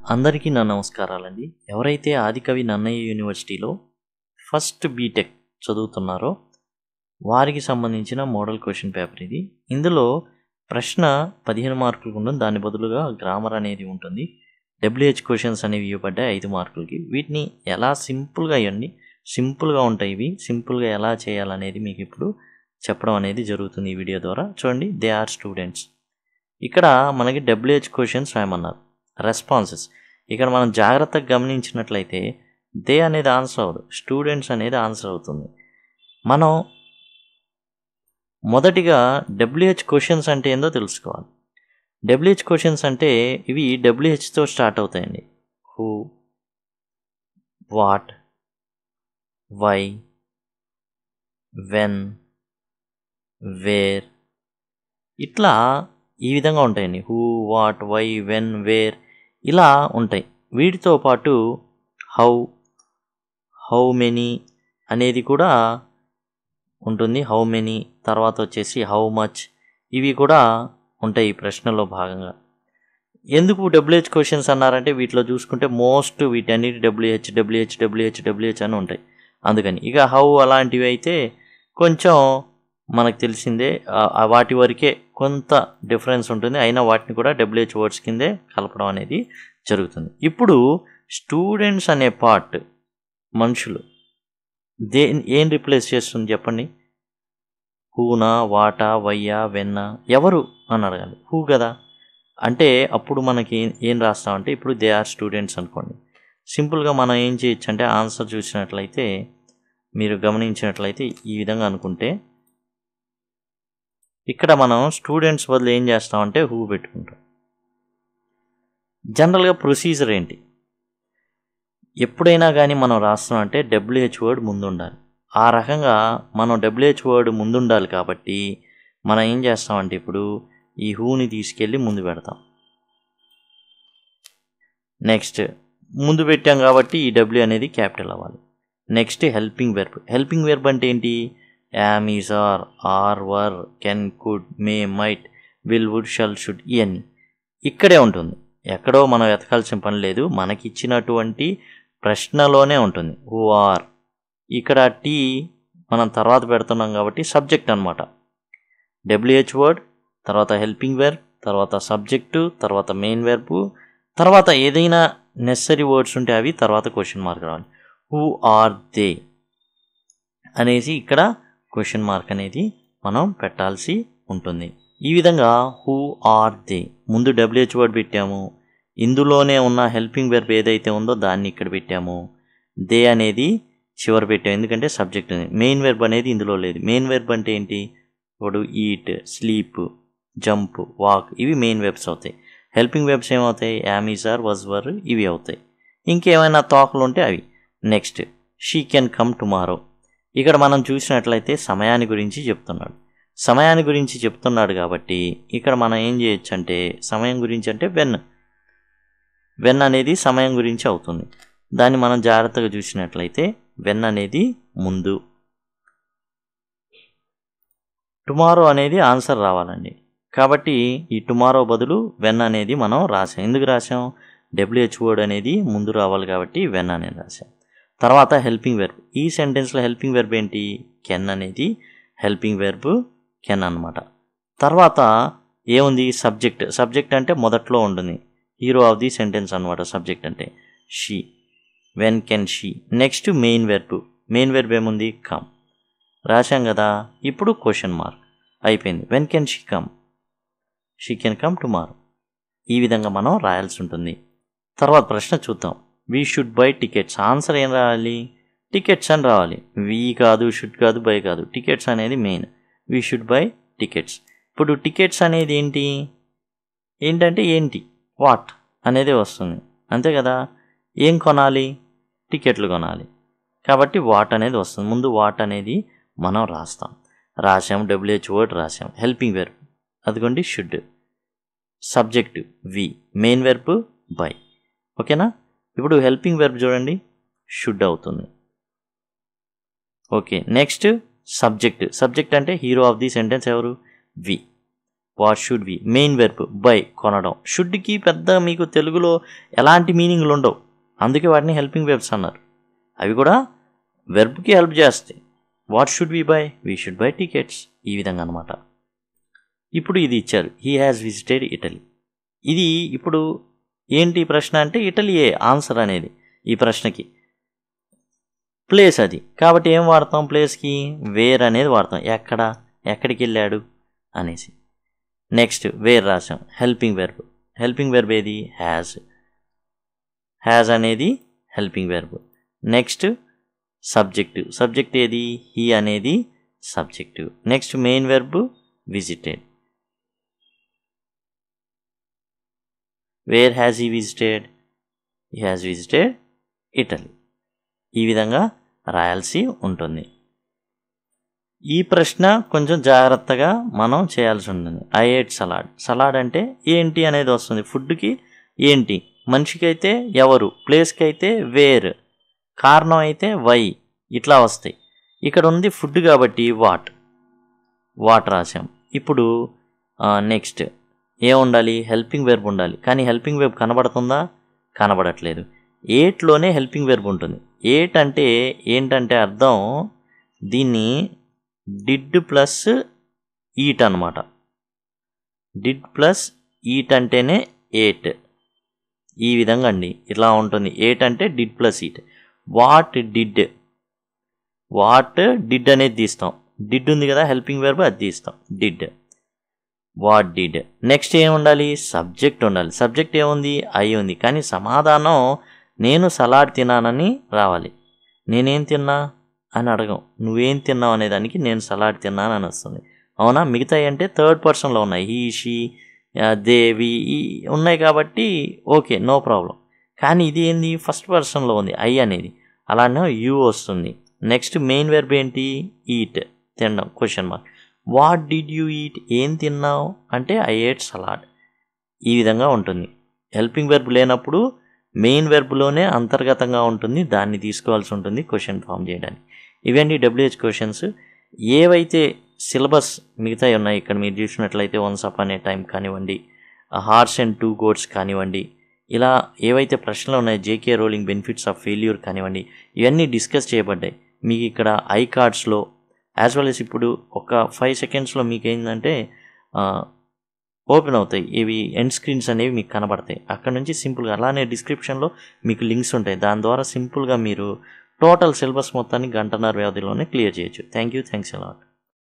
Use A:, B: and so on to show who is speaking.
A: అందరికీ నా నమస్కారాలండి ఎవరైతే ఆదికవి నన్నయ్య యూనివర్సిటీలో ఫస్ట్ బీటెక్ చదువుతున్నారో వారికి సంబంధించిన మోడల్ క్వశ్చన్ పేపర్ ఇది ఇందులో ప్రశ్న పదిహేను మార్కులు ఉంటుంది దాని బదులుగా గ్రామర్ అనేది ఉంటుంది డబ్ల్యూహెచ్ క్వశ్చన్స్ అనేవి ఇవ్వబడ్డాయి ఐదు మార్కులకి వీటిని ఎలా సింపుల్గా ఇవ్వండి సింపుల్గా ఉంటాయి ఇవి సింపుల్గా ఎలా చేయాలనేది మీకు ఇప్పుడు చెప్పడం అనేది జరుగుతుంది ఈ వీడియో ద్వారా చూడండి దే ఆర్ స్టూడెంట్స్ ఇక్కడ మనకి డబ్ల్యూహెచ్ క్వశ్చన్స్ రాయమన్నారు రెస్పాన్సెస్ ఇక్కడ మనం జాగ్రత్తగా గమనించినట్లయితే దే అనేది ఆన్సర్ అవ్వదు స్టూడెంట్స్ అనేది ఆన్సర్ అవుతుంది మనం మొదటిగా డబ్ల్యూహెచ్ క్వశ్చన్స్ అంటే ఏందో తెలుసుకోవాలి డబ్ల్యూహెచ్ క్వశ్చన్స్ అంటే ఇవి డబ్ల్యూహెచ్తో స్టార్ట్ అవుతాయండి who what why when where ఇట్లా ఈ విధంగా ఉంటాయండి who what why when where ఇలా ఉంటాయి వీటితో పాటు హౌ హౌ మెనీ అనేది కూడా ఉంటుంది హౌ మెనీ తర్వాత వచ్చేసి హౌ మచ్ ఇవి కూడా ఉంటాయి ఈ ప్రశ్నలో భాగంగా ఎందుకు డబ్ల్యూహెచ్ క్వశ్చన్స్ అన్నారంటే వీటిలో చూసుకుంటే మోస్ట్ వీటన్నిటి డబ్ల్యూహెచ్ డబ్ల్యూహెచ్ డబ్ల్యూహెచ్ డబ్ల్యూహెచ్ అని ఉంటాయి అందుకని ఇక హౌ అలాంటివి అయితే కొంచెం మనకు తెలిసిందే ఆ వాటి వరకే కొంత డిఫరెన్స్ ఉంటుంది అయినా వాటిని కూడా డబ్ల్యూహెచ్ వర్డ్స్ కిందే కలపడం అనేది జరుగుతుంది ఇప్పుడు స్టూడెంట్స్ అనే పార్ట్ మనుషులు దే ఏం రిప్లేస్ చేస్తుంది చెప్పండి హూనా వాటా వయ్యా వెన్న ఎవరు అని అడగాలి హూ కదా అంటే అప్పుడు మనకి ఏం రాస్తామంటే ఇప్పుడు దే ఆర్ స్టూడెంట్స్ అనుకోండి సింపుల్గా మనం ఏం చేయొచ్చు అంటే ఆన్సర్ చూసినట్లయితే మీరు గమనించినట్లయితే ఈ విధంగా అనుకుంటే ఇక్కడ మనం స్టూడెంట్స్ బదులు ఏం చేస్తామంటే హూ పెట్టుకుంటాం జనరల్గా ప్రొసీజర్ ఏంటి ఎప్పుడైనా కానీ మనం రాస్తున్నాం అంటే డబ్ల్యూహెచ్ వర్డ్ ముందు ఉండాలి ఆ రకంగా మనం డబ్ల్యూహెచ్ వర్డ్ ముందు ఉండాలి కాబట్టి మనం ఏం చేస్తామంటే ఇప్పుడు ఈ హూని తీసుకెళ్ళి ముందు పెడతాం నెక్స్ట్ ముందు పెట్టాం కాబట్టి ఈ డబ్ల్యూ అనేది క్యాపిటల్ అవ్వాలి next helping verb helping verb అంటే ఏంటి am is are are were can could may might will would shall should ఇవన్నీ ఇక్కడే ఉంటుంది ఎక్కడో మనం వెతకాల్సిన పని లేదు మనకి ఇచ్చినటువంటి ప్రశ్నలోనే ఉంటుంది హూ ఆర్ ఇక్కడ టీ మనం తర్వాత పెడుతున్నాం కాబట్టి సబ్జెక్ట్ అనమాట డబ్ల్యూహెచ్ వర్డ్ తర్వాత హెల్పింగ్ వెర్బ్ తర్వాత సబ్జెక్టు తర్వాత మెయిన్ వెర్బ్ తర్వాత ఏదైనా నెసరీ వర్డ్స్ ఉంటే అవి తర్వాత క్వశ్చన్ మార్క్ రావాలి హూ ఆర్ దే అనేసి ఇక్కడ క్వశ్చన్ మార్క్ అనేది మనం పెట్టాల్సి ఉంటుంది ఈ విధంగా హూ ఆర్ దే ముందు డబ్ల్యూహెచ్ వర్డ్ పెట్టాము ఇందులోనే ఉన్న హెల్పింగ్ వెర్బ్ ఏదైతే ఉందో దాన్ని ఇక్కడ పెట్టాము దే అనేది చివరి పెట్టాము ఎందుకంటే సబ్జెక్ట్ ఉంది మెయిన్ వెర్బ్ అనేది ఇందులో లేదు మెయిన్ వెర్బ్ అంటే ఏంటి ఇప్పుడు ఈట్ స్లీప్ జంప్ వాక్ ఇవి మెయిన్ వెబ్స్ అవుతాయి హెల్పింగ్ వెబ్స్ ఏమవుతాయి యామీజార్ వజ్వర్ ఇవి అవుతాయి ఇంకేమైనా తోకలు ఉంటే అవి next she can come tomorrow ఇక్కడ మనం చూసినట్లయితే సమయాన్ని గురించి చెప్తున్నాడు సమయాన్ని గురించి చెప్తున్నాడు కాబట్టి ఇక్కడ మనం ఏం చేయొచ్చు అంటే సమయం గురించి అంటే వెన్ వెన్ అనేది సమయం గురించి అవుతుంది దాన్ని మనం జాగ్రత్తగా చూసినట్లయితే వెన్ అనేది ముందు టుమారో అనేది ఆన్సర్ రావాలండి కాబట్టి ఈ టుమారో బదులు వెన్ అనేది మనం రాసాం ఎందుకు రాసాం డబ్ల్యూహెచ్ వర్డ్ అనేది ముందు రావాలి కాబట్టి వెన్ అనేది రాసాం తర్వాత హెల్పింగ్ వెర్బ్ ఈ సెంటెన్స్లో హెల్పింగ్ వెర్బ్ ఏంటి కెన్ అనేది హెల్పింగ్ వెర్బ్ కెన్ అనమాట తర్వాత ఏముంది సబ్జెక్ట్ సబ్జెక్ట్ అంటే మొదట్లో ఉంటుంది హీరో ఆఫ్ ది సెంటెన్స్ అనమాట సబ్జెక్ట్ అంటే she when can she next main verb main verb ఏముంది కమ్ రాశాం కదా ఇప్పుడు క్వశ్చన్ మార్క్ అయిపోయింది when can she come she can come tomorrow ఈ విధంగా మనం రాయాల్సి ఉంటుంది తర్వాత ప్రశ్న చూద్దాం we should buy tickets answer ఏం రావాలి టికెట్స్ అని రావాలి వీ కాదు షుడ్ కాదు బై కాదు టికెట్స్ అనేది main we should buy tickets ఇప్పుడు టికెట్స్ అనేది ఏంటి ఏంటంటే ఏంటి వాట్ అనేది వస్తుంది అంతే కదా ఏం కొనాలి టికెట్లు కొనాలి కాబట్టి వాట్ అనేది వస్తుంది ముందు వాట్ అనేది మనం రాస్తాం రాసాం డబ్ల్యూహెచ్ వర్డ్ రాసాం హెల్పింగ్ వెర్బ్ అదిగోండి should subject we main verb buy ఓకేనా ఇప్పుడు హెల్పింగ్ వెర్బ్ చూడండి షుడ్ అవుతుంది ఓకే నెక్స్ట్ సబ్జెక్ట్ సబ్జెక్ట్ అంటే హీరో ఆఫ్ ది సెంటెన్స్ ఎవరు we what should be main verb buy కొనడం షుడ్కి పెద్ద మీకు తెలుగులో ఎలాంటి మీనింగ్లు ఉండవు అందుకే వాటిని హెల్పింగ్ వెర్బ్స్ అన్నారు అవి కూడా వెర్బ్కి హెల్ప్ చేస్తాయి what should be buy we should buy tickets ఈ విధంగా అనమాట ఇప్పుడు ఇది ఇచ్చారు హీ హ్యాస్ విజిటెడ్ ఇటలీ ఇది ఇప్పుడు ఏంటి ప్రశ్న అంటే ఇటలీయే ఆన్సర్ అనేది ఈ ప్రశ్నకి ప్లేస్ అది కాబట్టి ఏం వాడతాం ప్లేస్కి వేర్ అనేది వాడతాం ఎక్కడ ఎక్కడికి వెళ్ళాడు అనేసి నెక్స్ట్ వేర్ రాసాం హెల్పింగ్ వెర్బ్ హెల్పింగ్ వెర్బ్ ఏది హ్యాజ్ హ్యాజ్ అనేది helping verb next subjective subject ఏది హీ అనేది subjective next main verb visited where has he visited he has visited Italy ఈ విధంగా రాయాల్సి ఉంటుంది ఈ ప్రశ్న కొంచెం జాగ్రత్తగా మనం చేయాల్సి ఉంటుంది ఐ ఎయిట్ సలాడ్ సలాడ్ అంటే ఏంటి అనేది వస్తుంది ఫుడ్కి ఏంటి మనిషికి అయితే ఎవరు ప్లేస్కి అయితే వేర్ కారణం అయితే వై ఇట్లా వస్తాయి ఇక్కడ ఉంది ఫుడ్ కాబట్టి వాట్ వాట్ రాసాం ఇప్పుడు నెక్స్ట్ ఏ ఉండాలి హెల్పింగ్ వెర్బ్ ఉండాలి కానీ హెల్పింగ్ వెర్బ్ కనబడుతుందా కనబడట్లేదు ఏట్లోనే హెల్పింగ్ వెర్బ్ ఉంటుంది ఏట్ అంటే ఏంటంటే అర్థం దీన్ని డిడ్ ప్లస్ ఈట్ అనమాట డిడ్ ప్లస్ ఈట్ అంటేనే ఏట్ ఈ విధంగా అండి ఇట్లా ఉంటుంది ఏట్ అంటే did plus eat what did what did అనేది తీస్తాం డిడ్ ఉంది కదా హెల్పింగ్ వెర్బ్ అది తీస్తాం డిడ్ వాట్ డిడ్ నెక్స్ట్ ఏం ఉండాలి సబ్జెక్ట్ ఉండాలి సబ్జెక్ట్ ఏముంది అయి ఉంది కానీ సమాధానం నేను సలాడ్ తిన్నానని రావాలి నేనేం తిన్నా అని అడగం నువ్వేం తిన్నావు అనే దానికి నేను సలాడ్ తిన్నాను అని వస్తుంది అవునా మిగతాయి అంటే థర్డ్ పర్సన్లో ఉన్నాయి హీ షీ దేవి ఈ ఉన్నాయి కాబట్టి ఓకే నో ప్రాబ్లం కానీ ఇది ఏంది ఫస్ట్ పర్సన్లో ఉంది ఐ అనేది అలానే యూ వస్తుంది నెక్స్ట్ మెయిన్ వెర్బ్ ఏంటి ఈట్ తినడం question mark what did you eat ఏం తిన్నావు అంటే ఐ ఏట్ సలాడ్ ఈ విధంగా ఉంటుంది హెల్పింగ్ వెర్బ్ లేనప్పుడు మెయిన్ వెర్బ్లోనే అంతర్గతంగా ఉంటుంది దాన్ని తీసుకోవాల్సి ఉంటుంది క్వశ్చన్ ఫామ్ చేయడానికి ఇవన్నీ డబ్ల్యూహెచ్ క్వశ్చన్స్ ఏవైతే సిలబస్ మిగతా ఉన్నాయి ఇక్కడ మీరు చూసినట్లయితే వన్స్ అప్ అనే టైం కానివ్వండి హార్స్ అండ్ టూ గోడ్స్ కానివ్వండి ఇలా ఏవైతే ప్రశ్నలు ఉన్నాయో JK Rowling benefits of failure కానివ్వండి ఇవన్నీ డిస్కస్ చేయబడ్డాయి మీకు ఇక్కడ ఐ కార్డ్స్లో యాజ్ వెల్ ఎస్ ఇప్పుడు ఒక ఫైవ్ సెకండ్స్లో మీకు ఏంటంటే ఓపెన్ అవుతాయి ఇవి ఎండ్ స్క్రీన్స్ అనేవి మీకు కనబడతాయి అక్కడ నుంచి సింపుల్గా అలానే డిస్క్రిప్షన్లో మీకు లింక్స్ ఉంటాయి దాని ద్వారా సింపుల్గా మీరు టోటల్ సిలబస్ మొత్తాన్ని గంటన్నర వ్యవధిలోనే క్లియర్ చేయొచ్చు థ్యాంక్ యూ థ్యాంక్స్ అలాట్